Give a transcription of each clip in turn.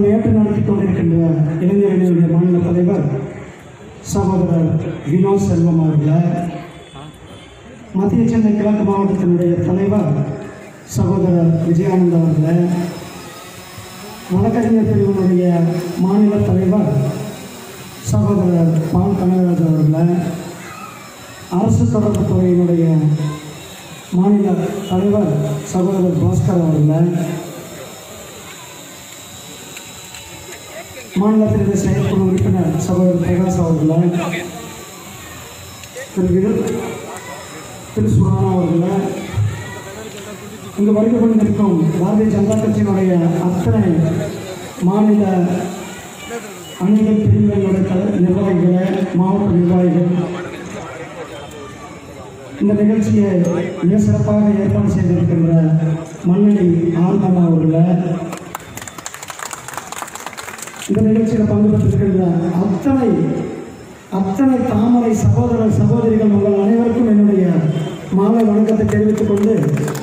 அதை ஏற்று நடத்தி கொண்டிருக்கின்ற இளைஞர்களுடைய மாநில தலைவர் சகோதரர் வினோத் செல்வம் அவர்களை மத்திய சென்னை கிழக்கு மாவட்டத்தினுடைய தலைவர் சகோதரர் விஜயானந்த் அவர்களை வழக்கறிஞர் பிரிவினுடைய மாநில தலைவர் சகோதரர் பால் கனகராஜ் அவர்களை அரசு தொடர்பு துறையினுடைய மாநில தலைவர் சகோதரர் பாஸ்கர் அவர்களை மாநிலத்தினுடைய செயற்குழு உறுப்பினர் சகோதரர் பிரகாஷ் அவர்களை திரு விரு திரு சுரானா அவர்களை இங்கு வருகை கொண்டிருக்கும் பாரதிய ஜனதா கட்சியினுடைய அத்தனை மாநில அணிகள் பிரிவுகளுடைய தல நிர்வாகிகளை மாவட்ட நிர்வாகிகள் இந்த நிகழ்ச்சியை மிக சிறப்பாக ஏற்பாடு செய்திருக்கின்ற மன்னனி ஆனந்தம் அவர்களை இந்த நிகழ்ச்சியில் பங்கு பெற்றிருக்கின்ற அத்தனை அத்தனை தாமரை சகோதர சகோதரிகள் உங்கள் அனைவருக்கும் என்னுடைய மாலை வணக்கத்தை தெரிவித்துக் கொண்டு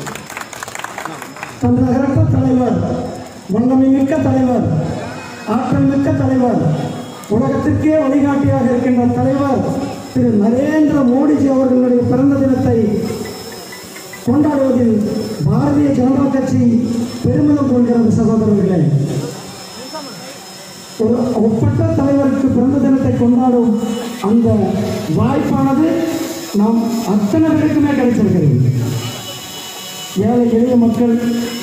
தன் நகரத்த தலைவர் வல்லமை மிக்க தலைவர் ஆற்றல் மிக்க தலைவர் உலகத்திற்கே வழிகாட்டியாக இருக்கின்ற தலைவர் திரு நரேந்திர மோடிஜி அவர்களுடைய பிறந்த தினத்தை கொண்டாடுவதில் பாரதிய ஜனதா கட்சி பெருமிதம் கொள்கிறது சகோதரர்களே ஒரு ஒப்பற்ற தலைவருக்கு பிறந்த தினத்தை கொண்டாடும் அந்த வாய்ப்பானது நாம் அத்தனை பேருக்குமே கிடைச்சிருக்கிறது ஏழை எளிய மக்கள்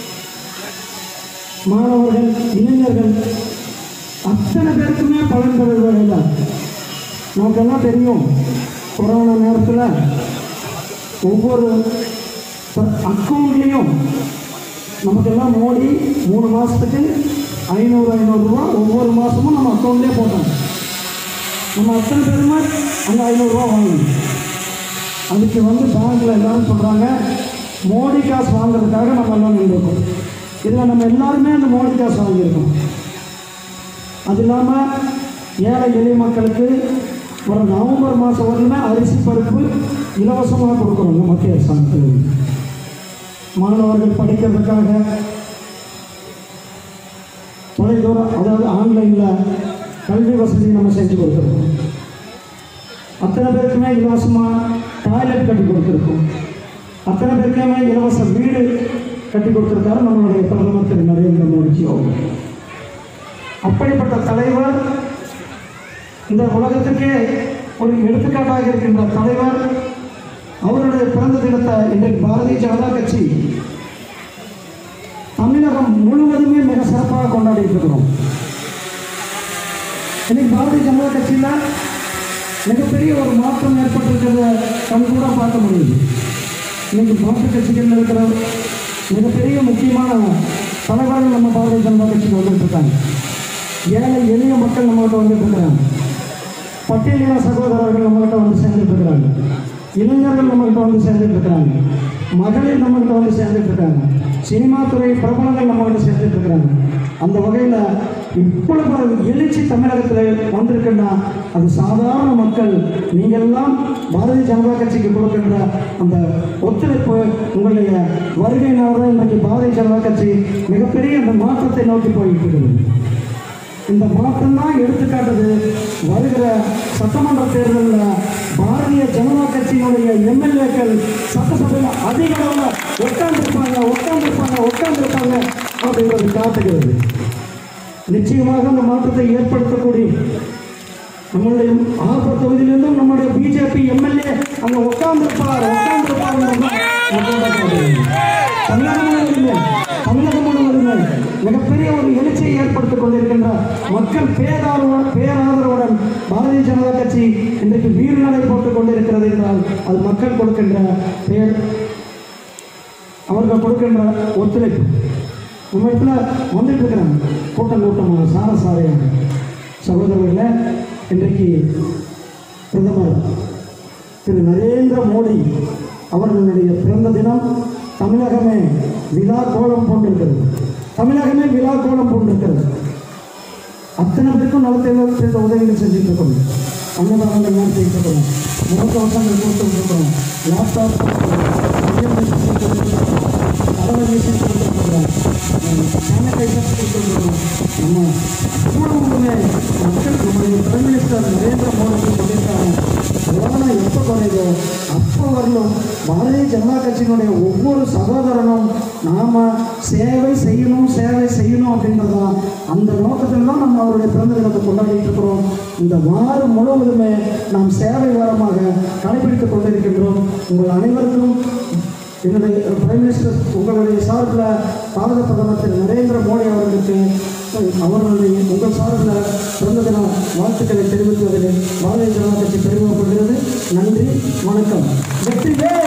மாணவர்கள் இளைஞர்கள் அத்தனை பேருக்குமே பலன் பெறுகிற வகையில் நமக்கெல்லாம் தெரியும் கொரோனா நேரத்தில் ஒவ்வொரு அக்கௌண்ட்லேயும் நமக்கெல்லாம் மோடி மூணு மாதத்துக்கு ஐநூறு ஐநூறுரூவா ஒவ்வொரு மாதமும் நம்ம அக்கௌண்ட்லேயே போட்டோம் நம்ம அத்தனை பேருமே அந்த ஐநூறுரூவா வாங்கணும் அதுக்கு வந்து பேங்க்கில் எல்லாரும் சொல்கிறாங்க மோடி காசு வாங்குறதுக்காக நம்ம எல்லாம் நின்றுருக்கோம் இதில் நம்ம எல்லாருமே அந்த மோடி காசு வாங்கியிருக்கோம் அது இல்லாமல் ஏழை எளிய மக்களுக்கு ஒரு நவம்பர் மாதம் வரலுமே அரிசி பருப்பு இலவசமாக கொடுக்குறோம் இந்த மத்திய அரசாங்கத்தில் மாணவர்கள் படிக்கிறதுக்காக தொலைதூரம் அதாவது ஆன்லைனில் கல்வி வசதி நம்ம செஞ்சு கொடுத்துருக்கோம் அத்தனை பேருக்குமே இலவசமாக டாய்லெட் கட்டி கொடுத்துருக்கோம் அத்தனை பேருக்குமே இலவச வீடு கட்டி கொடுத்துருக்காரு நம்மளுடைய பிரதமர் திரு நரேந்திர மோடிஜி அவர்கள் அப்படிப்பட்ட தலைவர் இந்த உலகத்துக்கே ஒரு எடுத்துக்காட்டாக இருக்கின்ற தலைவர் அவருடைய பிறந்த தினத்தை இன்றைக்கு பாரதிய ஜனதா கட்சி தமிழகம் முழுவதுமே மிக சிறப்பாக கொண்டாடிட்டு இருக்கிறோம் இன்னைக்கு பாரதிய ஜனதா கட்சியில் மிகப்பெரிய ஒரு மாற்றம் ஏற்பட்டிருக்கிறத கண் கூட பார்க்க முடியுது இன்னைக்கு மாற்றுக் கட்சிகளில் இருக்கிற மிகப்பெரிய முக்கியமான தலைவர்கள் நம்ம பாரதிய ஜனதா கட்சிக்கு வந்துட்டு இருக்காங்க ஏழை எளிய மக்கள் நம்மகிட்ட வந்துட்டு இருக்கிறாங்க பட்டியலின சகோதரர்கள் நம்மகிட்ட வந்து சேர்ந்துட்டு இருக்கிறாங்க இளைஞர்கள் நம்மகிட்ட வந்து சேர்ந்துட்டு இருக்கிறாங்க மகளிர் நம்மகிட்ட வந்து சேர்ந்துட்டு இருக்காங்க சினிமா துறை பிரபலங்கள் நம்மகிட்ட சேர்ந்துட்டு இருக்கிறாங்க அந்த வகையில் இவ்வளவு ஒரு எழுச்சி தமிழகத்தில் வந்திருக்குன்னா அது சாதாரண மக்கள் நீங்கள்லாம் பாரதிய ஜனதா கட்சிக்கு கொடுக்கின்ற அந்த ஒத்துழைப்பு உங்களுடைய வருகையினால தான் இன்றைக்கு பாரதிய ஜனதா கட்சி மிகப்பெரிய அந்த மாற்றத்தை நோக்கி போயிட்டு இருக்குது இந்த மாற்றம் தான் எடுத்துக்காட்டுது வருகிற சட்டமன்ற தேர்தலில் பாரதிய ஜனதா கட்சியினுடைய எம்எல்ஏக்கள் சட்டசபையில் அதிக அளவில் உட்கார்ந்துருப்பாங்க உட்கார்ந்துருப்பாங்க உட்கார்ந்துருப்பாங்க அப்படிங்கிறது காட்டுகிறது நிச்சயமாக அந்த மாற்றத்தை ஏற்படுத்தக்கூடிய நம்மளுடைய ஆப்பர் தொகுதியிலிருந்தும் நம்முடைய பிஜேபி எம்எல்ஏ அங்கே உட்கார்ந்துருப்பார் உட்கார்ந்துருப்பார் தமிழகம் முழுவதுமே தமிழகம் முழுவதுமே மிகப்பெரிய ஒரு எழுச்சியை ஏற்படுத்திக் கொண்டிருக்கின்ற மக்கள் பேராதரவுடன் பேராதரவுடன் பாரதிய ஜனதா கட்சி இன்றைக்கு வீழ்நடை போட்டுக் கொண்டிருக்கிறது என்றால் அது மக்கள் கொடுக்கின்ற பேர் அவர்கள் கொடுக்கின்ற ஒத்துழைப்பு நம்ம இடத்துல வந்துட்டு இருக்கிறாங்க கூட்டம் கூட்டமாக சார சாரையாக சகோதரர்களே இன்றைக்கு பிரதமர் திரு நரேந்திர மோடி அவர்களுடைய பிறந்த தினம் தமிழகமே விழா கோலம் போன்றிருக்கிறது தமிழகமே விழா கோலம் போன்றிருக்கிறது அத்தனை பேருக்கும் நலத்தில் சேர்ந்த உதவிகள் செஞ்சுட்டு இருக்கோம் அன்னதானங்கள் எல்லாம் செய்துட்டு இருக்கோம் முகக்கவசங்கள் கொடுத்துட்டு இருக்கிறோம் லேப்டாப் கையை வீசி கொடுத்துருக்குறோம் கதவை வீசி கொடுத்துருக்குறோம் சானிடைசர் கொடுத்துருக்குறோம் நம்ம இவ்வளவுமே மக்கள் நம்முடைய பிரைம் மினிஸ்டர் நரேந்திர மோடி சொல்லியிருக்காங்க கொரோனா எப்போ குறையுதோ அப்போ வரலும் பாரதிய ஜனதா கட்சியினுடைய ஒவ்வொரு சகோதரனும் நாம சேவை செய்யணும் சேவை செய்யணும் அப்படின்றதான் அந்த நோக்கத்தில் தான் நம்ம அவருடைய பிறந்த தினத்தை கொண்டாடிட்டு இருக்கிறோம் இந்த வாரம் முழுவதுமே நாம் சேவை வாரமாக கடைபிடித்துக் கொண்டிருக்கின்றோம் உங்கள் அனைவருக்கும் என்னுடைய பிரைம் மினிஸ்டர் உங்களுடைய சார்பில் பாரத பிரதமர் திரு நரேந்திர மோடி அவர்களுக்கு அவர்களுடைய உங்கள் சார்பில் பிறந்த தின வாழ்த்துக்களை தெரிவித்துவதில் பாரதிய ஜனதா கட்சி பெருமைப்படுகிறது நன்றி வணக்கம் வெற்றி